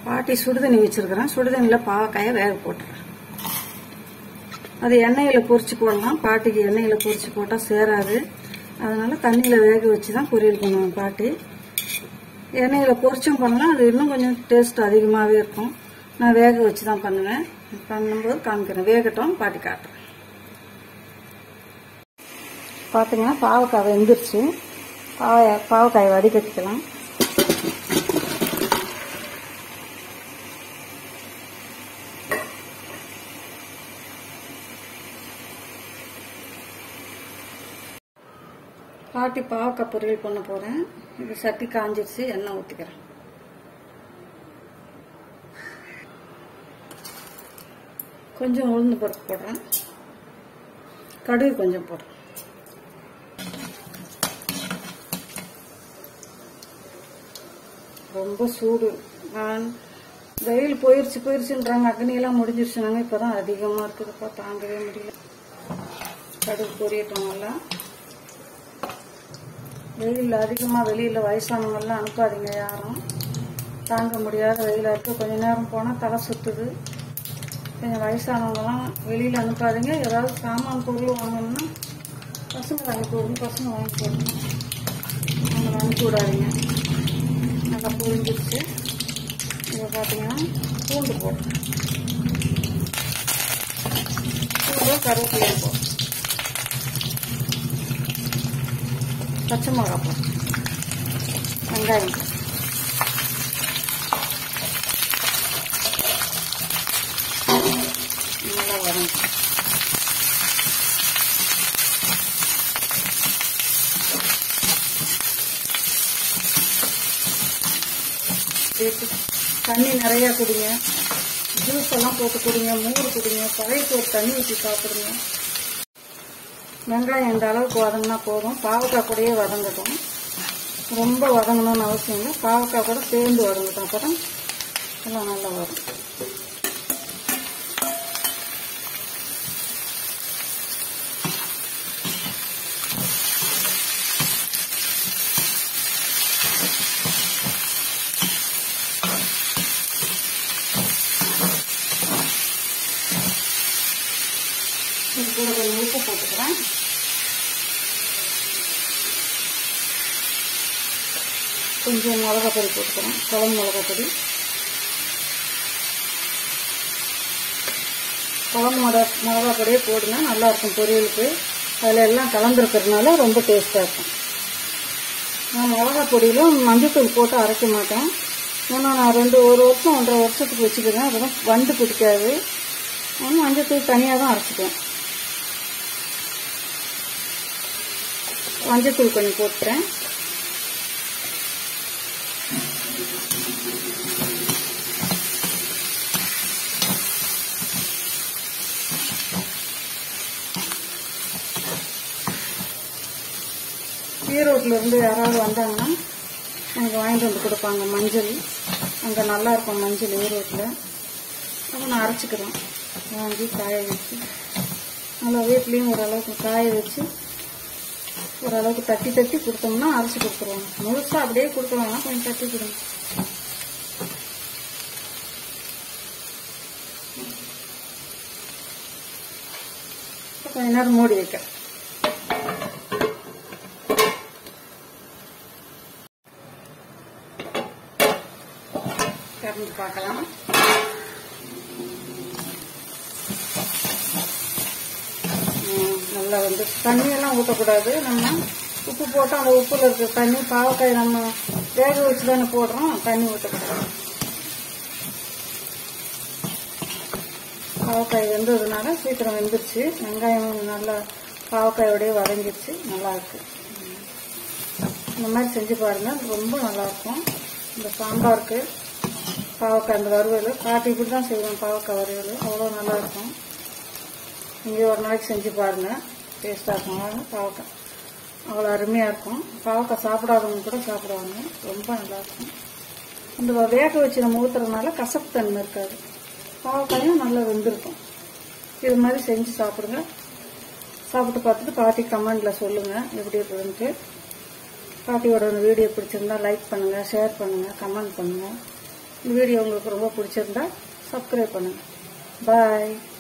பாட்டி சுடுதண்ணி வச்சிருக்கிறேன் சுடுதண்ணியில் பாவக்காயை வேக போட்டுறேன் அது எண்ணெயில் பொரிச்சு போடலாம் பாட்டிக்கு எண்ணெயில் பொரிச்சு போட்டால் சேராது அதனால தண்ணியில் வேக வச்சு தான் பொரியல் பண்ணுவேன் பாட்டி எண்ணெயில் பொரிச்சும் பண்ணலாம் அது இன்னும் கொஞ்சம் டேஸ்ட் அதிகமாகவே இருக்கும் நான் வேக வச்சு தான் பண்ணுவேன் பண்ணும்போது காமிக்கிறேன் வேகட்டும் பாட்டி காட்டுறேன் பார்த்தீங்கன்னா பாவக்காய் வெந்துருச்சு பாவ பாவக்காயை வடிகட்டிக்கலாம் பாட்டி பாவக்காய் பொரியல் பண்ண போகிறேன் இது சட்டி காஞ்சிருச்சு எண்ணெய் ஊற்றிக்கிறேன் கொஞ்சம் உளுந்து பருப்பு போடுறேன் கடுகு கொஞ்சம் போடுறேன் ரொம்ப சூடு நான் வெயில் போயிருச்சு போயிருச்சுன்றாங்க அக்னியெல்லாம் முடிஞ்சிருச்சுனாங்க இப்போ தான் அதிகமாக இருக்குதுப்பா தாங்கவே முடியல கடுகு பொரியட்டும் நல்லா வெயில் அதிகமாக வெளியில் வயசானவங்கெல்லாம் அனுப்பாதீங்க யாரும் தாங்க முடியாத வெயிலாக இருக்குது கொஞ்ச நேரம் போனால் தலை சுத்துது கொஞ்சம் வயசானவங்கலாம் வெளியில் அனுப்பாதீங்க ஏதாவது சாமான் பொருள் வாங்கணும்னா பசங்க வாங்கி போடுங்க பசங்க வாங்கி போடுங்க அவங்களை அனுப்பி விடாதீங்க நல்லா புரிஞ்சிருச்சு இதை பார்த்தீங்கன்னா பூண்டு போடுறேன் பூண்டு கருவேப்பிலை போடுறேன் பச்சை மிளகா போடுறேன் வெங்காயம் போடுறேன். நல்லா வரும் சேர்த்து தண்ணி நிறையா குடிங்க ஜூஸ் எல்லாம் போட்டு குடிங்க மோர் குடிங்க பழையக்கு ஒரு தண்ணி ஊற்றி சாப்பிடுங்க வெங்காயம் இந்த அளவுக்கு வதங்கினா போதும் பாவக்காய் கூடயே வதங்கட்டும் ரொம்ப வதங்கணும்னு அவசியம் இல்லை பாவக்காய் கூட சேர்ந்து வதங்கட்டும் அப்போ தான் எல்லாம் நல்லா வரும் இது கூட கொஞ்சம் உப்பு போட்டுக்கிறேன் கொஞ்சம் மிளகாப்பொடி போட்டுக்கிறேன் குழம்பு மிளகாப்பொடி குழம்பு மிளகா மிளகாப்பொடியே போடுங்க நல்லா இருக்கும் பொரியலுக்கு அதில் எல்லாம் கலந்துருக்கிறதுனால ரொம்ப டேஸ்ட்டாக இருக்கும் நான் மிளகா பொடியிலும் மஞ்சத்தூள் போட்டு அரைக்க மாட்டேன் ஏன்னா நான் ரெண்டு ஒரு வருஷம் ஒன்றரை வருஷத்துக்கு வச்சுக்கிறேன் அதெல்லாம் வண்டு பிடிக்காது ஆனால் மஞ்சத்தூள் தனியாக தான் அரைச்சிக்குவேன் மஞ்சத்தூள் கொஞ்சம் போட்டுறேன் ஈரோட்டில் இருந்து யாராவது வந்தாங்கன்னா எனக்கு வாங்கிட்டு வந்து கொடுப்பாங்க மஞ்சள் அங்கே நல்லா இருக்கும் மஞ்சள் ஈரோட்டில் அப்போ நான் அரைச்சிக்கிறேன் வாங்கி காய வச்சு நல்லா வீட்லேயும் ஓரளவுக்கு காய வச்சு ஓரளவுக்கு தட்டி தட்டி கொடுத்தோம்னா அரைச்சி கொடுத்துருவாங்க முழுசாக அப்படியே கொடுத்துருவாங்க கொஞ்சம் தட்டி கொடுங்க கொஞ்ச நேரம் மூடி வைக்க திறந்து பார்க்கலாம் ம், நல்லா வந்து தண்ணியெல்லாம் ஊற்றக்கூடாது நம்ம உப்பு போட்டு அந்த உப்புல இருக்க தண்ணி பாவக்காய் நம்ம வேக வச்சு தானே போடுறோம் தண்ணி ஊற்றக்கூடாது பாவக்காய் வெந்ததுனால சீக்கிரம் வெந்துருச்சு வெங்காயம் நல்லா பாவக்காயோடய வதங்கிருச்சு நல்லா இருக்கு ம். இந்த மாதிரி செஞ்சு பாருங்க ரொம்ப நல்லா இருக்கும் இந்த சாம்பாருக்கு பாவக்காய் அந்த வறுவல் பாட்டி இப்படி தான் செய்வேன் பாவக்காய் வறுவல் அவ்வளோ நல்லா இருக்கும் நீங்கள் ஒரு நாளைக்கு செஞ்சு பாருங்க டேஸ்ட்டாக இருக்கும் பாவக்காய் அவ்வளோ அருமையாக இருக்கும் பாவக்காய் சாப்பிடாதவங்க கூட சாப்பிடுவாங்க ரொம்ப நல்லா இருக்கும் இந்த வேக வச்சு நம்ம ஊற்றுறதுனால கசப்பு தன்மை இருக்காது பாவக்காயும் நல்லா வெந்திருக்கும் இது மாதிரி செஞ்சு சாப்பிடுங்க சாப்பிட்டு பார்த்துட்டு பாட்டி கமெண்ட்ல சொல்லுங்க எப்படி இருக்குதுன்ட்டு பாட்டியோட வீடியோ பிடிச்சிருந்தா லைக் பண்ணுங்க ஷேர் பண்ணுங்க கமெண்ட் பண்ணுங்க இந்த வீடியோ உங்களுக்கு ரொம்ப பிடிச்சிருந்தா சப்ஸ்கிரைப் பண்ணுங்கள் பாய்